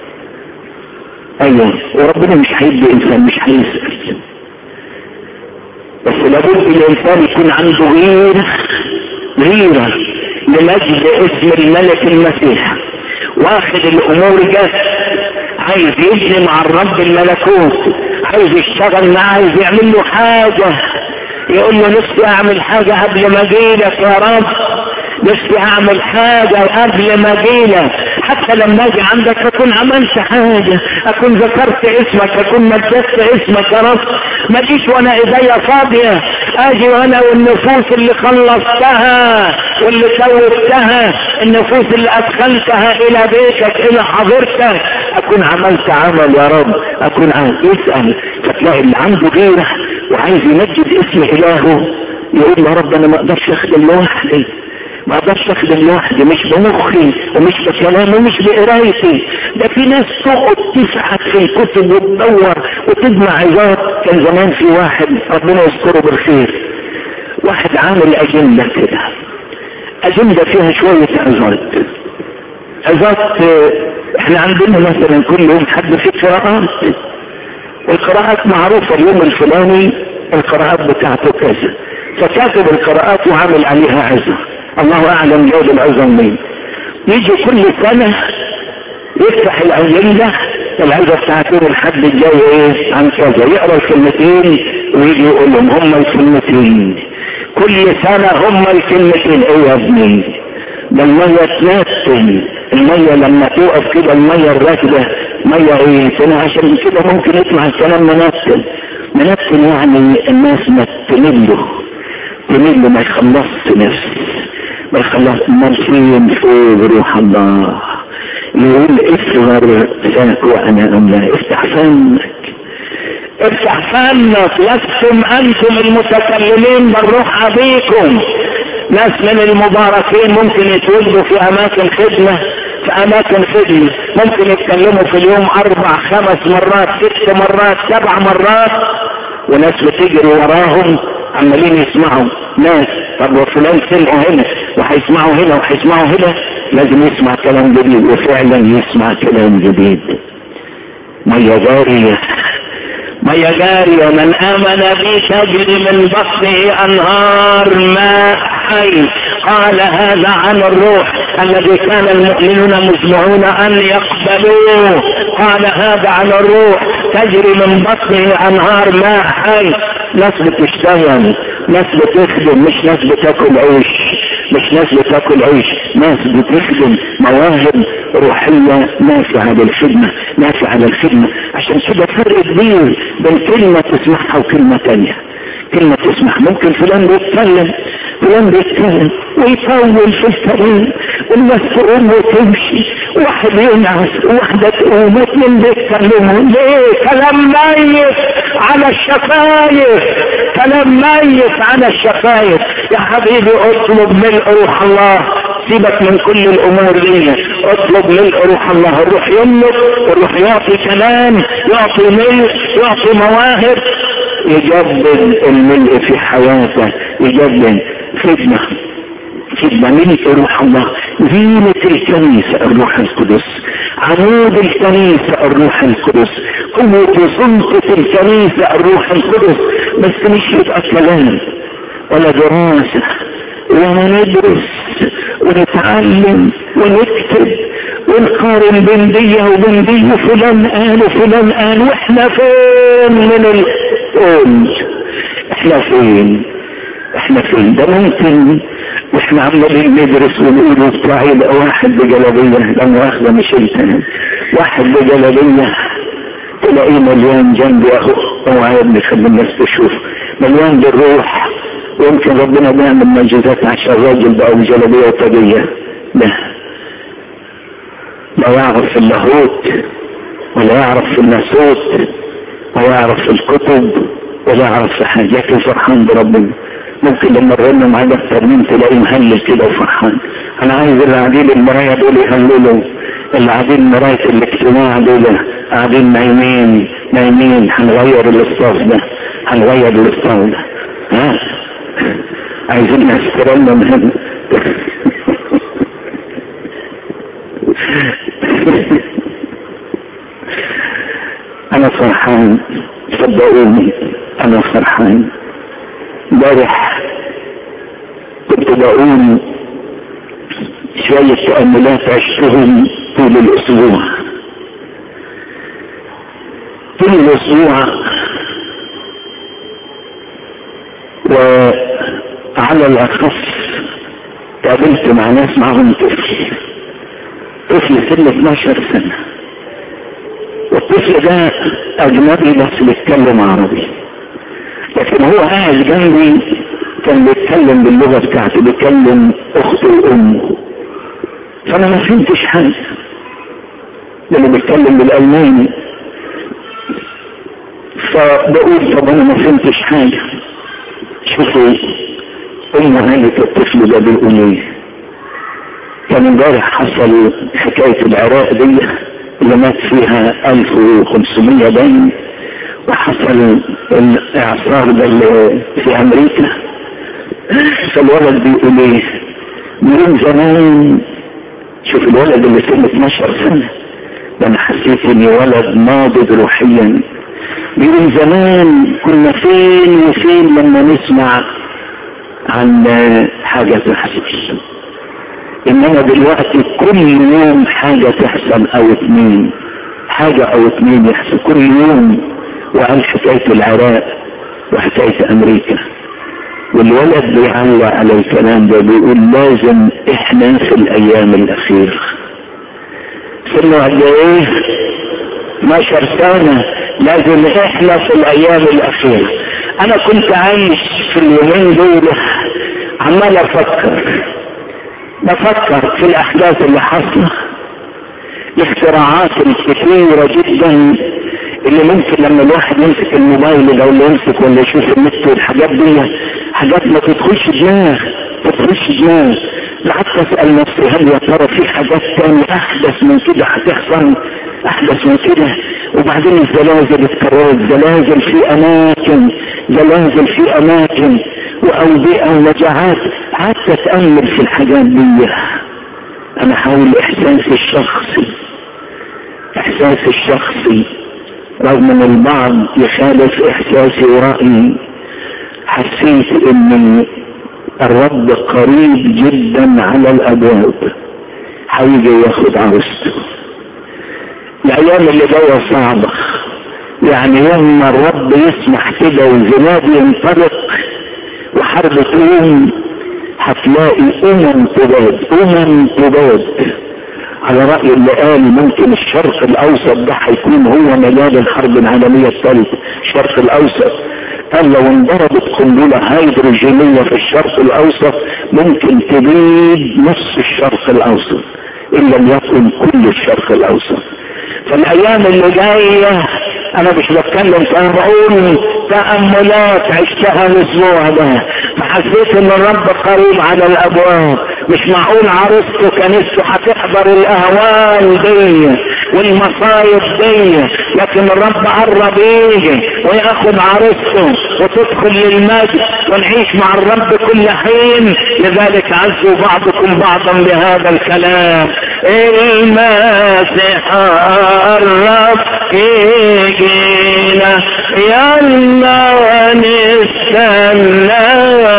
ايوه وربنا مش هيدي انسان مش هيسأل بس لابد الانسان يكون عنده غيرة غيرة لمجد اسم الملك المسيح واخد الامور جد عايز يبني مع الرب الملكوت عايز يشتغل معاه عايز يعمل له حاجة يقول له نفسي اعمل حاجة قبل ما اجيلك يا رب نفسي اعمل حاجة قبل ما اجيلك حتى لما اجي عندك اكون عملت حاجة اكون ذكرت اسمك اكون مجدت اسمك يا رب ما جيش وانا ايديا فاضية اجي وانا والنفوس اللي خلصتها واللي سويتها النفوس اللي ادخلتها الى بيتك الى حضرتك اكون عملت عمل يا رب اكون عمل اسأل فتلاقي اللي عنده غيره وعايز يمجد اسم الهه يقول يا رب انا ما اقدرش اخدم لوحدي ما اقدرش اخدم لوحدي مش بمخي ومش بكلامي ومش بقرايتي ده في ناس تقعد تفحت في الكتب وتدور وتجمع عظات كان زمان في واحد ربنا يذكره بالخير واحد عامل اجنده كده اجنده فيها شويه عظات عظات احنا عندنا مثلا كل يوم حد في قراءات القراءات معروفه اليوم الفلاني القراءات بتاعته كذا فكاتب القراءات وعامل عليها عظه الله اعلم جايب العظم مين يجي كل سنة يفتح الأجندة العزة بتاعت يوم الحد الجاي ايه عن كذا يقرا الكلمتين ويجي يقول لهم هم الكلمتين كل سنة هم الكلمتين ايه يا ابني ده المية تنتن المية لما توقف كده المية الراكدة مية ايه سنة عشان كده ممكن يطلع الكلام منتن منتن يعني الناس ما تمله تمله ما يخلصش نفس ما يخلص مرسين فوق روح الله يقول اصغر ذاك وانا املا افتح فمك افتح فمك لستم انتم المتكلمين بالروح ابيكم ناس من المباركين ممكن يتولدوا في اماكن خدمه في اماكن خدمه ممكن يتكلموا في اليوم اربع خمس مرات ست مرات سبع مرات وناس بتجري وراهم عمالين يسمعوا ناس طب وفلان سمعوا هنا وهيسمعوا هنا وهيسمعوا هنا لازم يسمع كلام جديد وفعلا يسمع كلام جديد مية جارية مية جارية من آمن بي تجري من بطنه أنهار ماء حي قال هذا عن الروح الذي كان المؤمنون مجمعون أن يقبلوه قال هذا عن الروح تجري من بطنه أنهار ماء حي ناس بتشتغل ناس بتخدم مش ناس بتاكل عيش مش ناس بتاكل عيش ناس بتخدم مواهب روحية نافعة للخدمة نافعة للخدمة عشان كده فرق كبير بين كلمة تسمعها وكلمة تانية كلمة تسمع ممكن فلان بيتكلم فلان بيتكلم ويطول في الطريق والناس تقوم وتمشي واحد ينعس وواحدة تقوم اتنين بيتكلموا ليه كلام ميت على الشفايف كلام ميت على الشفايف يا حبيبي اطلب ملء روح الله سيبك من كل الامور دي اطلب ملء روح الله الروح يملك والروح يعطي كلام يعطي ملء يعطي مواهب يجدد الملء في حياته يجدد خدمة خدمة ملء روح الله زينة الكنيسة الروح القدس عمود الكنيسة الروح القدس قوة سلطة الكنيسة الروح القدس بس مش يبقى كلام ولا دراسة وندرس ونتعلم ونكتب ونقارن بين دي وبين دي فلان قال وفلان قال واحنا فين من القول احنا فين احنا فين ده ممكن واحنا عمالين ندرس ونقول بتاع يبقى واحد بجلابيه لما واخده مش انت واحد بجلابيه تلاقيه مليان جنبي اهو هو يا ابني خلي الناس تشوف مليان بالروح ويمكن ربنا بيعمل معجزات عشان الراجل بقى بجلابيه وطاقيه لا لا يعرف في اللاهوت ولا يعرف في الناسوت ولا يعرف في الكتب ولا يعرف في حاجات وفرحان بربنا ممكن لما رغمنا معاه الترميم تلاقيه مهلل كده وفرحان انا عايز اللي قاعدين المرايه دول يهللوا اللي قاعدين مرايه الاجتماع دول قاعدين نايمين نايمين هنغير الاصطاف ده هنغير الاصطاف ده ها عايزين نسترلنا من هنا انا فرحان صدقوني انا فرحان امبارح كنت بقول شوية تأملات عشتهم طول الأسبوع طول الأسبوع وعلى الأخص قابلت مع ناس معهم طفل طفل سن 12 سنة والطفل ده أجنبي بس بيتكلم عربي لكن هو قاعد جنبي كان بيتكلم باللغة بتاعته بيتكلم أخته وأمه فأنا ما فهمتش حاجة اللي بيتكلم بالألماني فبقول طب أنا ما فهمتش حاجة شوفوا أمه قالت الطفل ده بيقول إيه كان امبارح حصل حكاية العراق دي اللي مات فيها 1500 بين وحصل الاعصار ده اللي في امريكا فالولد بيقول ايه من زمان شوف الولد اللي سنه 12 سنة ده انا حسيت اني ولد ناضج روحيا بيقول زمان كنا فين وفين لما نسمع عن حاجة تحصل انما دلوقتي كل يوم حاجة تحصل او اتنين حاجة او اتنين يحصل كل يوم وقال حكاية العراق وحكاية امريكا والولد بيعلق على الكلام ده بيقول لازم احنا في الايام الاخيرة سنة قد ايه 12 سنة لازم احنا في الايام الاخيرة انا كنت عايش في اليومين دول عمال افكر بفكر في الاحداث اللي حصلت الاختراعات الكثيرة جدا اللي ممكن لما الواحد يمسك الموبايل ده ولا يمسك ولا يشوف النت والحاجات دي حاجات ما تدخلش دماغ ما تدخلش دماغ قعدت اسال نفسي هل يا ترى في حاجات تانية احدث من كده هتحصل احدث من كده وبعدين الزلازل اتكررت زلازل في اماكن زلازل في اماكن واوبئه ومجاعات قعدت اتامل في الحاجات دي انا حاول احساسي الشخصي احساسي الشخصي رغم ان البعض يخالف احساسي ورأيي حسيت ان الرب قريب جدا على الابواب هيجي ياخد عروسته الايام اللي جايه صعبه يعني يوم ما الرب يسمح كده والزناد ينطلق وحرب تقوم هتلاقي امم تباد امم تباد على رأي اللي قال ممكن الشرق الاوسط ده هيكون هو مجال الحرب العالمية الثالثة الشرق الاوسط قال لو انضربت قنبلة هيدروجينية في الشرق الاوسط ممكن تبيد نص الشرق الاوسط ان لم يكن كل الشرق الاوسط فالايام اللي جاية انا مش بتكلم كان بقول تأملات عشتها الاسبوع ده فحسيت ان الرب قريب على الابواب مش معقول عروسته كنيسته هتحضر الاهوال دي والمصايب دي لكن الرب قرب يجي وياخد عروسته وتدخل للمجد ونعيش مع الرب كل حين لذلك عزوا بعضكم بعضا بهذا الكلام المسيح الرب يجينا يلا ونستنى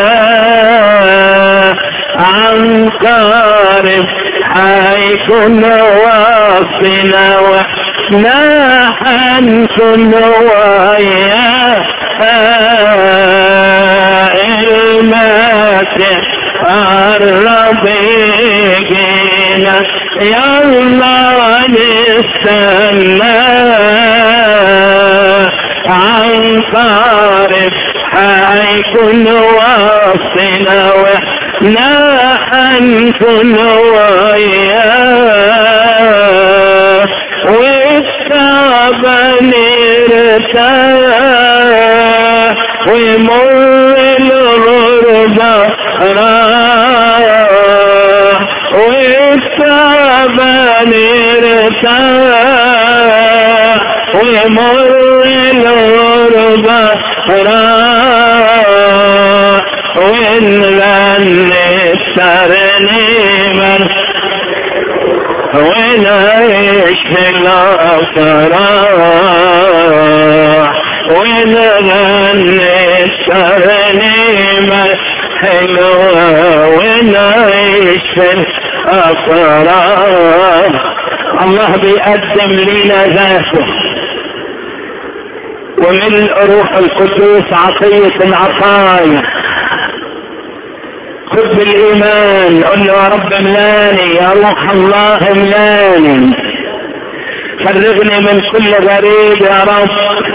عن قارب حيكون وصلنا واحنا حنكون وياه المسيح قرب يجينا يلا نستنى عن قارب حيكون وصلنا واحنا حنكون وياه والتعبان ارتاح ويمر الغربة راح والتعبان ارتاح ويمر الغربة راح ونغني الترنيمة ونعيش في الأفراح ونغني الترنيمة حلوة ونعيش في الأفراح الله بيقدم لنا ذاته ومن روح القدوس عطية العطايا خذ بالايمان قل له يا رب املاني يا روح الله املاني فرغني من كل غريب يا رب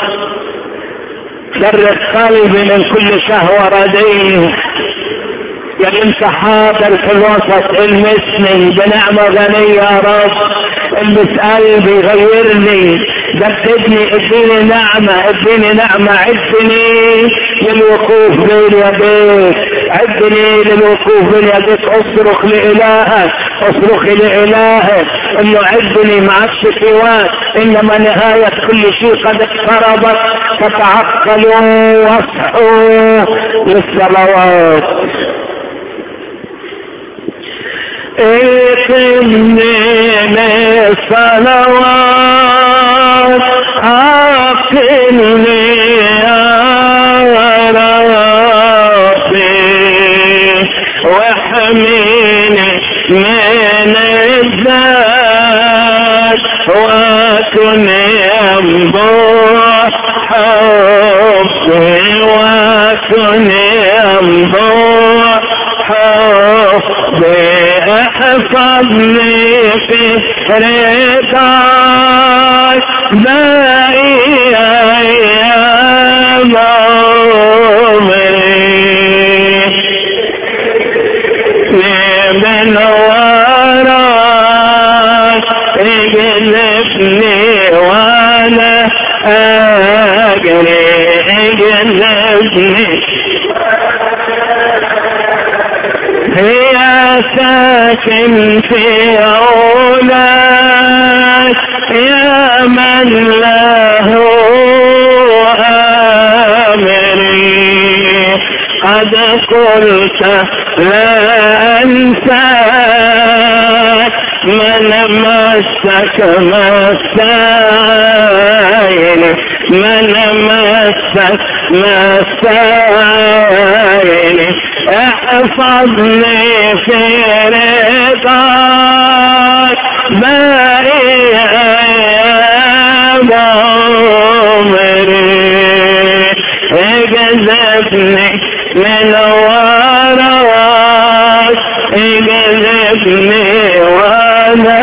فرغ قلبي من كل شهوة رديئة يا انت حاضر في الوسط المسني بنعمة غنية يا رب البس قلبي غيرني جددني اديني نعمة اديني نعمة عدني للوقوف بين يديك عدني للوقوف بين يديك اصرخ لإلهك اصرخ لإلهك انه عدني ما عادش في وقت انما نهاية كل شيء قد اقتربت فتعقلوا واصحوا للصلوات اقمني للصلوات عقلني يا ربي واحميني من الذنب وكن ينبوع حبي وكن ينبوع حبي احفظني في رضاك باقي ايام عمري من وراك اجلبني وانا اجري اجلبني هي ساكن في أولاد يا من له أمري قد قلت لا أنساك من مسك مسايني من مسك مسايني احفظني في رضاك باقي ايام عمري اجذبني من وراك اجذبني وانا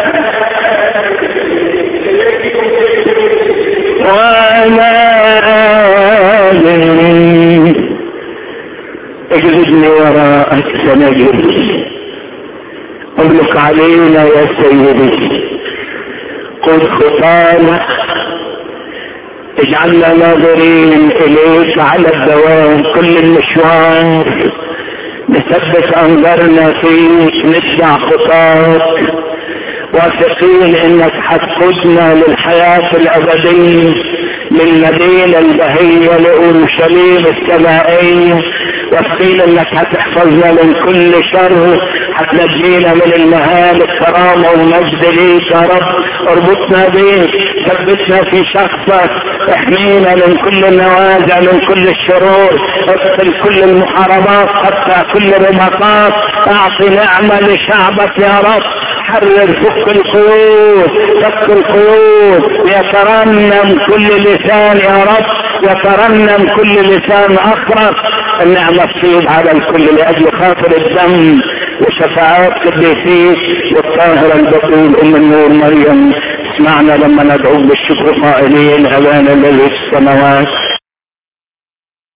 وانا آدم اجذبني وراءك سنجري املك علينا يا سيدي قد خطانا اجعلنا ناظرين اليك على الدوام كل المشوار نثبت انظارنا فيك نتبع خطاك واثقين انك حتقودنا للحياة الابدية للمدينة البهية لأورشليم السمائية واثقين انك هتحفظنا من كل شر هتنجينا من المهام الكرامة والمجد ليك يا رب اربطنا بيك ثبتنا في شخصك احمينا من كل النوازع من كل الشرور اقتل كل المحاربات قطع كل الرمقات اعطي نعمة لشعبك يا رب حرر فك القيود فك القيود يترنم كل لسان يا رب يترنم كل لسان اخرس النعمة تصيب على الكل لاجل خاطر الدم وشفاعات قديسيك والطاهرة البطول ام النور مريم اسمعنا لما ندعو بالشكر قائلين هوانا الذي في السماوات